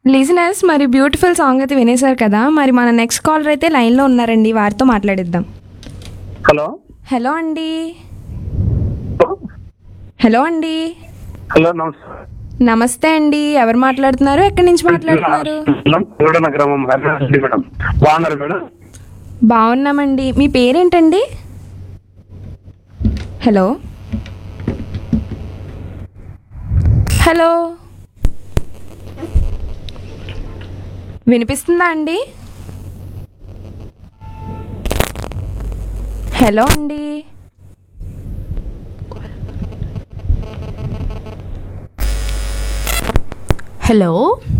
listeners మరి beautiful song అయితే వినేశారు కదా మరి మన నెక్స్ట్ కాలర్ అయితే లైన్లో ఉన్నారండి వారితో మాట్లాడిద్దాం హలో హలో అండి హలో అండి హలో నమస్కారం నమస్తే అండి ఎవరు మాట్లాడుతున్నారు ఎక్కడి నుంచి మాట్లాడుతున్నారు చూడన గ్రామం హరినాథ్ మేడం బాగున్నారు మేడం బాగున్నామండి మీ పేరేంటండి హలో హలో వినిపిస్తుందా అండి హలో అండి హలో